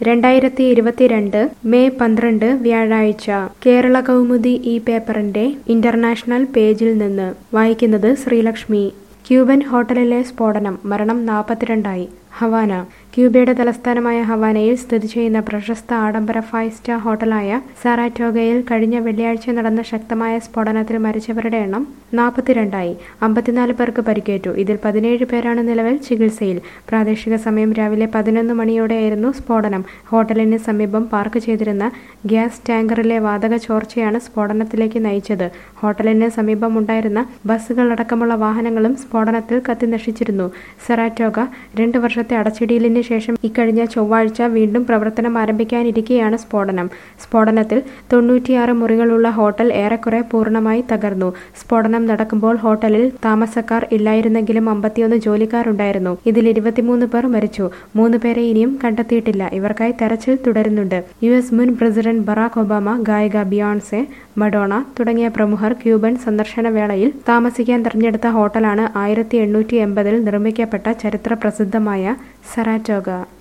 രണ്ടായിരത്തി ഇരുപത്തിരണ്ട് മെയ് പന്ത്രണ്ട് വ്യാഴാഴ്ച കേരള കൗമുദി ഈ പേപ്പറിന്റെ ഇന്റർനാഷണൽ പേജിൽ നിന്ന് വായിക്കുന്നത് ശ്രീലക്ഷ്മി ക്യൂബൻ ഹോട്ടലിലെ സ്ഫോടനം മരണം നാൽപ്പത്തിരണ്ടായി ഹവാന ക്യൂബയുടെ തലസ്ഥാനമായ ഹവാനയിൽ സ്ഥിതി ചെയ്യുന്ന പ്രശസ്ത ആഡംബര ഫൈവ് സ്റ്റാർ ഹോട്ടലായ സാറാറ്റോഗയിൽ കഴിഞ്ഞ വെള്ളിയാഴ്ച നടന്ന ശക്തമായ സ്ഫോടനത്തിൽ മരിച്ചവരുടെ എണ്ണം നാൽപ്പത്തിരണ്ടായി അമ്പത്തിനാല് പേർക്ക് പരിക്കേറ്റു ഇതിൽ പതിനേഴ് പേരാണ് നിലവിൽ ചികിത്സയിൽ പ്രാദേശിക സമയം രാവിലെ പതിനൊന്ന് മണിയോടെയായിരുന്നു സ്ഫോടനം ഹോട്ടലിന് സമീപം പാർക്ക് ചെയ്തിരുന്ന ഗ്യാസ് ടാങ്കറിലെ വാതക ചോർച്ചയാണ് സ്ഫോടനത്തിലേക്ക് നയിച്ചത് ഹോട്ടലിന് സമീപമുണ്ടായിരുന്ന ബസ്സുകളടക്കമുള്ള വാഹനങ്ങളും സ്ഫോടനത്തിൽ കത്തിനശിച്ചിരുന്നു സെറാറ്റോഗ രണ്ട് വർഷത്തെ അടച്ചിടലിന് ശേഷം ഇക്കഴിഞ്ഞ ചൊവ്വാഴ്ച വീണ്ടും പ്രവർത്തനം ആരംഭിക്കാനിരിക്കെയാണ് സ്ഫോടനം സ്ഫോടനത്തിൽ തൊണ്ണൂറ്റിയാറ് മുറികളുള്ള ഹോട്ടൽ ഏറെക്കുറെ പൂർണ്ണമായി തകർന്നു സ്ഫോടനം നടക്കുമ്പോൾ ഹോട്ടലിൽ താമസക്കാർ ഇല്ലായിരുന്നെങ്കിലും അമ്പത്തിയൊന്ന് ജോലിക്കാരുണ്ടായിരുന്നു ഇതിൽ ഇരുപത്തിമൂന്ന് പേർ മരിച്ചു മൂന്ന് പേരെ ഇനിയും കണ്ടെത്തിയിട്ടില്ല ഇവർക്കായി തെരച്ചിൽ തുടരുന്നുണ്ട് യു എസ് മുൻ പ്രസിഡന്റ് ബറാക് ഒബാമ ഗായിക ബിയോൺസെ മഡോണ തുടങ്ങിയ പ്രമുഖർ ക്യൂബൻ സന്ദർശന വേളയിൽ താമസിക്കാൻ തിരഞ്ഞെടുത്ത ഹോട്ടലാണ് ആയിരത്തി എണ്ണൂറ്റി എൺപതിൽ നിർമ്മിക്കപ്പെട്ട ചരിത്ര പ്രസിദ്ധമായ സറാറ്റോഗ